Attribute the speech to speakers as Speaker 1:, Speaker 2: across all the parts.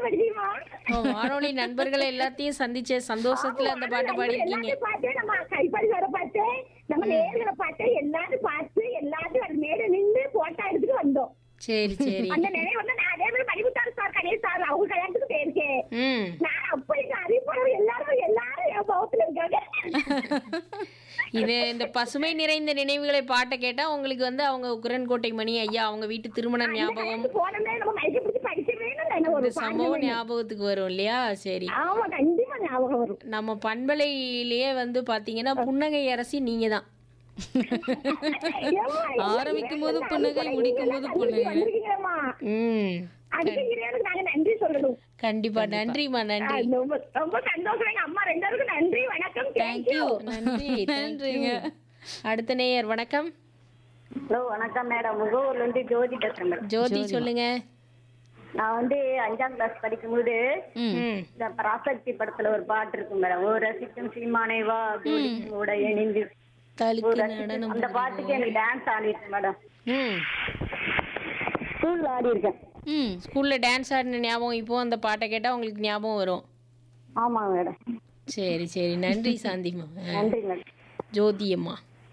Speaker 1: படிக்குமா
Speaker 2: ஓ, வானொலி நண்பர்களை எல்லாத்தையும் சந்திச்ச சந்தோஷத்துல அந்த பாட்டை பாடியிருக்கீங்க
Speaker 1: எல்லாத்தையும் பார்த்து நம்ம கைப்படி வர பார்த்து நம்ம நேர்களை பார்த்து எல்லாரும் பார்த்து எல்லாத்தையும் அது மேல நின்று போட்டோ எடுத்துட்டு வந்தோம்
Speaker 2: சரி சரி
Speaker 1: அந்த நினைவு வந்து நான் அதே மாதிரி படிப்புத்தார் சார் கணேஷ் சார் அவங்க கல்யாணத்துக்கு போயிருக்கேன்
Speaker 2: ம்
Speaker 1: நான் அப்படி அறிவுறவு எல்லாரும் எல்லாரும் என் முகத்துல இருக்காங்க
Speaker 2: இது இந்த பசுமை நிறைந்த நினைவுகளை பாட்டை கேட்டா உங்களுக்கு வந்து அவங்க குரன்கோட்டை மணி ஐயா அவங்க வீட்டு திருமண ஞாபகம்
Speaker 1: போனோம்னா நம்ம மைக்க பிடிச்சி படிக்கவே இல்லை ஒரு
Speaker 2: இந்த சம்பவம் ஞாபகத்துக்கு வரும் இல்லையா சரி
Speaker 1: ஆமா கண்டிப்பா ஞாபகம் வரும்
Speaker 2: நம்ம பண்பலையிலேயே வந்து பாத்தீங்கன்னா புன்னகை அரசி நீங்க தான்
Speaker 1: ஏம்மா,
Speaker 3: ஆரம்பிக்கும் போது புன்னகை, முடிக்கும் போது புன்னகை.
Speaker 1: வந்திருக்கீங்களேம்மா.
Speaker 2: ம்
Speaker 1: அதுக்கு இறைவனுக்கு நாங்க நன்றி சொல்லணும்
Speaker 2: கண்டிப்பா நன்றிம்மா நன்றி
Speaker 1: அது ரொம்ப ரொம்ப சந்தோஷம் எங்க அம்மா ரெண்டு பேருக்கும் நன்றி வணக்கம் தேங்க்யூ
Speaker 2: நன்றி
Speaker 3: நன்றிங்க.
Speaker 2: நன்றிங்க அடுத்த நேயர் வணக்கம்
Speaker 1: ஹலோ வணக்கம் மேடம் முகூர்ல இருந்து ஜோதி பேசுறேன் மேடம்
Speaker 2: ஜோதி சொல்லுங்க
Speaker 1: நான் வந்து அஞ்சாம் கிளாஸ் படிக்கும்போது
Speaker 2: ம்
Speaker 1: இந்த பராசக்தி படத்துல ஒரு பாட்டு இருக்கு மேடம் ஓ ரசிக்கும் சீமானே வா கூட இணைந்து
Speaker 2: தலுக்கு
Speaker 1: ஓ ரசிக்கும்
Speaker 2: நடனம்
Speaker 1: அந்த பாட்டுக்கு எனக்கு டான்ஸ் ஆடிருக்கு மேடம்
Speaker 2: ம்
Speaker 1: ஸ்கூல்ல ஆடி இருக்கேன்
Speaker 3: ம்
Speaker 2: ஸ்கூல்ல டான்ஸ் ஆடின ஞாபகம் இப்போ அந்த பாட்டை கேட்டா உங்களுக்கு ஞாபகம் வரும்
Speaker 1: ஆமா மேடம்
Speaker 2: சரி சரி நன்றி சாந்திமா ஆ,
Speaker 1: நன்றி மேடம்
Speaker 2: ஜோதி அம்மா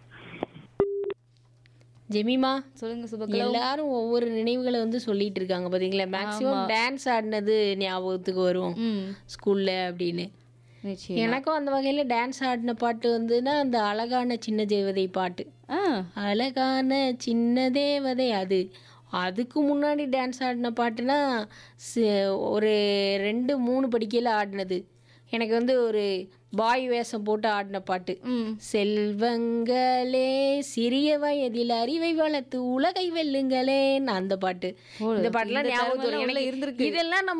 Speaker 2: ஜெமிமா
Speaker 3: சொல்லுங்க சுபகலா
Speaker 2: எல்லாரும் ஒவ்வொரு நினைவுகளை வந்து சொல்லிட்டு இருக்காங்க பாத்தீங்களா மேக்ஸிமம் டான்ஸ் ஆடினது ஞாபகத்துக்கு வரும்
Speaker 3: ம்
Speaker 2: ஸ்கூல்ல அப்படின்னு
Speaker 3: நிச்சயம்
Speaker 2: எனக்கும் அந்த வகையில டான்ஸ் ஆடின பாட்டு வந்துன்னா அந்த அழகான சின்ன தேவதை பாட்டு
Speaker 3: ஆ
Speaker 2: அழகான சின்ன தேவதை அது அதுக்கு முன்னாடி டான்ஸ் ஆடின பாட்டுனா சி- ஒரு ரெண்டு மூணு படிக்கையில் ஆடினது எனக்கு வந்து ஒரு பாய் வேஷம் போட்டு ஆடின பாட்டு
Speaker 3: ம்
Speaker 2: செல்வங்களே சிறிய வயதில் அறிவை வளர்த்து உலகை வெல்லுங்களேன்னு அந்த பாட்டு
Speaker 3: ஓ,
Speaker 2: இந்த பாட்டுலாம்
Speaker 3: இந்த
Speaker 2: ஞாபகம்
Speaker 3: தருணம்லாம்
Speaker 2: வரும்.
Speaker 3: உள்ள
Speaker 2: எனக்கு
Speaker 3: இருந்திருக்கு.
Speaker 2: இதெல்லாம் நம்ம